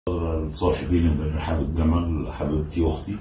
الصلح بيني وبين رحاب الجمل حبيبتي واختي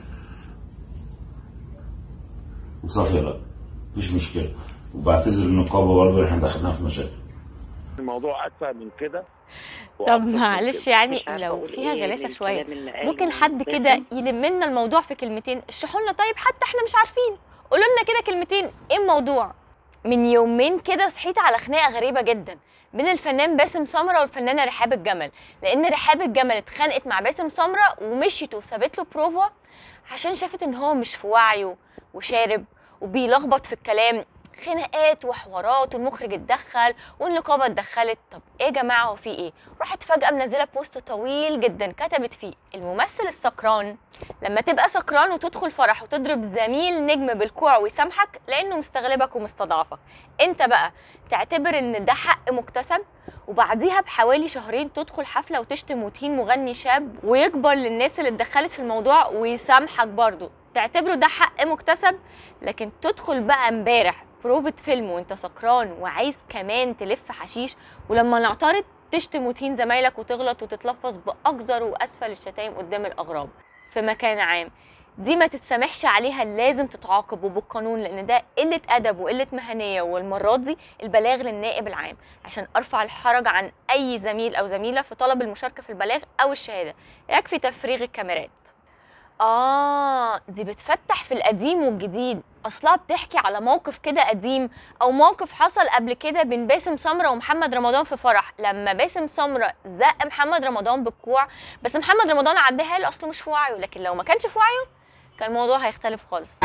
وصافية لا مفيش مشكلة وبعتذر النقابة برضه احنا دخلنا في مشاكل الموضوع اسهل من كده طب وأبسط من معلش كده. يعني مش عارفة لو أقول فيها إيه غلاسة شوية للكلام اللي قاله ممكن حد باسم. كده يلم لنا الموضوع في كلمتين اشرحوا لنا طيب حتى احنا مش عارفين قولوا لنا كده كلمتين ايه الموضوع من يومين كده صحيت على خناقه غريبه جدا بين الفنان باسم سمره والفنانه رحاب الجمل لان رحاب الجمل اتخانقت مع باسم سمره ومشيت وسابت له بروفا عشان شافت ان هو مش في وعيه وشارب وبيلخبط في الكلام خناقات وحوارات والمخرج اتدخل والنقابه اتدخلت طب ايه يا جماعه هو في ايه راحت فجاه منزله بوست طويل جدا كتبت فيه الممثل السكران لما تبقى سكران وتدخل فرح وتضرب زميل نجم بالكوع ويسامحك لانه مستغلبك ومستضعفك انت بقى تعتبر ان ده حق مكتسب وبعديها بحوالي شهرين تدخل حفله وتشتم وتهين مغني شاب ويكبر للناس اللي اتدخلت في الموضوع ويسامحك برضه تعتبره ده حق مكتسب لكن تدخل بقى امبارح بروفة فيلم وانت سكران وعايز كمان تلف حشيش ولما نعترض تشتم وتهين زمايلك وتغلط وتتلفظ بأقذر وأسفل الشتايم قدام الأغراب في مكان عام دي ما تتسامحش عليها لازم تتعاقب وبالقانون لان ده قله ادب وقله مهنيه والمرات دي البلاغ للنائب العام عشان ارفع الحرج عن اي زميل او زميله في طلب المشاركه في البلاغ او الشهاده يكفي تفريغ الكاميرات آه دي بتفتح في القديم والجديد أصلها بتحكي على موقف كده قديم أو موقف حصل قبل كده بين باسم سمرة ومحمد رمضان في فرح لما باسم سمرة زق محمد رمضان بالكوع بس محمد رمضان عداها له أصله مش في وعيه لكن لو ما كانش في وعيه كان الموضوع هيختلف خالص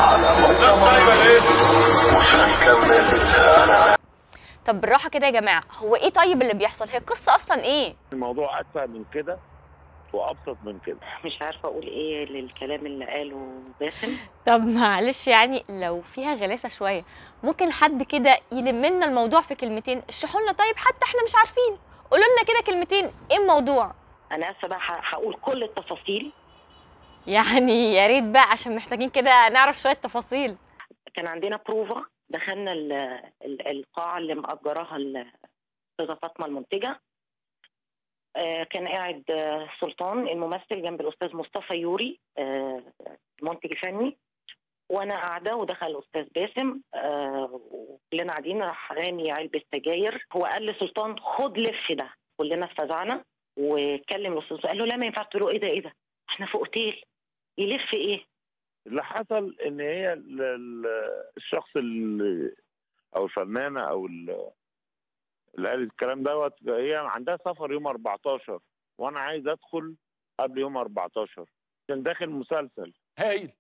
طب بالراحة كده يا جماعة هو إيه طيب اللي بيحصل هي القصة أصلا إيه؟ الموضوع اسهل من كده وابسط من كده مش عارفه اقول ايه للكلام اللي قاله باسم طب معلش يعني لو فيها غلاسة شوية ممكن حد كده يلم لنا الموضوع في كلمتين اشرحوا لنا طيب حتى احنا مش عارفين قولوا لنا كده كلمتين ايه الموضوع انا اسفه بقى ه- هقول كل التفاصيل يعني يا ريت بقى عشان محتاجين كده نعرف شوية تفاصيل كان عندنا بروفا دخلنا ال- ال- القاعه اللي مأجراها الاستاذه فاطمه المنتجه آه، كان قاعد آه، سلطان الممثل جنب الاستاذ مصطفى يوري آه، المنتج الفني وانا قاعده ودخل الاستاذ باسم آه، وكلنا قاعدين راح رامي علبه سجاير هو قال لسلطان خد لف ده كلنا اتفزعنا واتكلم الاستاذ قال له لا ما ينفعش تقول له ايه ده ايه ده احنا في اوتيل يلف ايه اللي حصل ان هي ال- ال- الشخص اللي او الفنانه او ال- اللي قالت الكلام دوت هي عندها سفر يوم 14 وانا عايز ادخل قبل يوم 14 عشان داخل مسلسل هايل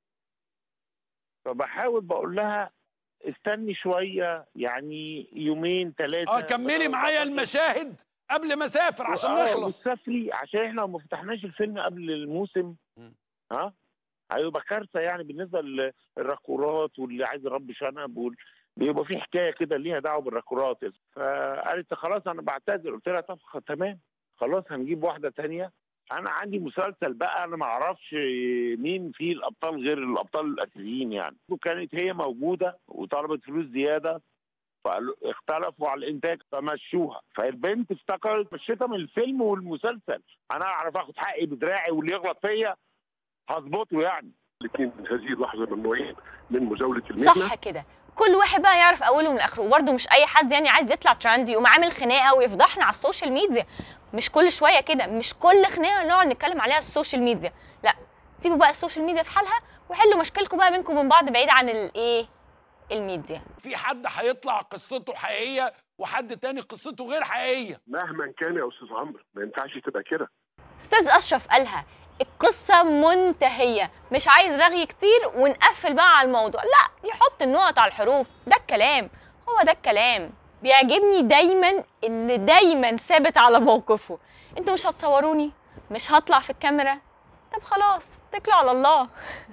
فبحاول بقول لها استني شويه يعني يومين ثلاثه اه كملي معايا المشاهد قبل ما اسافر عشان آه، نخلص وتسافري عشان احنا لو ما فتحناش الفيلم قبل الموسم مم. ها هيبقى كارثه يعني بالنسبه للراكورات واللي عايز يربي شنب وال... بيبقى في حكايه كده ليها دعوه بالراكورات فقالت خلاص انا بعتذر قلت لها طب خ- تمام خلاص هنجيب واحده تانية انا عندي مسلسل بقى انا ما اعرفش مين فيه الابطال غير الابطال الاساسيين يعني وكانت هي موجوده وطلبت فلوس زياده فاختلفوا على الانتاج فمشوها فالبنت افتكرت مشيتها من الفيلم والمسلسل انا اعرف اخد حقي بدراعي واللي يغلط فيا هظبطه يعني الاثنين من هذه اللحظه ممنوعين من مزاوله المهنه صح كده كل واحد بقى يعرف اوله من اخره وبرده مش اي حد يعني عايز يطلع ترندي يقوم عامل خناقه ويفضحنا على السوشيال ميديا مش كل شويه كده مش كل خناقه نقعد نتكلم عليها على السوشيال ميديا لا سيبوا بقى السوشيال ميديا في حالها وحلوا مشكلكم بقى بينكم وبين بعض بعيد عن الايه الميديا في حد هيطلع قصته حقيقيه وحد تاني قصته غير حقيقيه مهما كان يا استاذ عمرو ما ينفعش تبقى كده استاذ اشرف قالها القصه منتهيه مش عايز رغي كتير ونقفل بقى على الموضوع لا يحط النقط على الحروف ده الكلام هو ده الكلام بيعجبني دايما اللي دايما ثابت على موقفه انتوا مش هتصوروني مش هطلع في الكاميرا طب خلاص اتكلوا على الله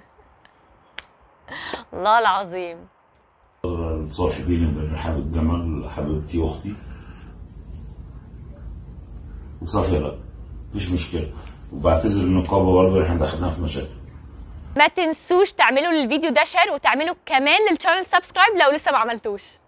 الله العظيم الصلح بيني وبين رحاب الجمل حبيبتي واختي وصافية لا مفيش مشكلة وبعتذر النقابة برضه احنا دخلنا في مشاكل ما تنسوش تعملوا للفيديو ده شير وتعملوا كمان للشانل سبسكرايب لو لسه ما عملتوش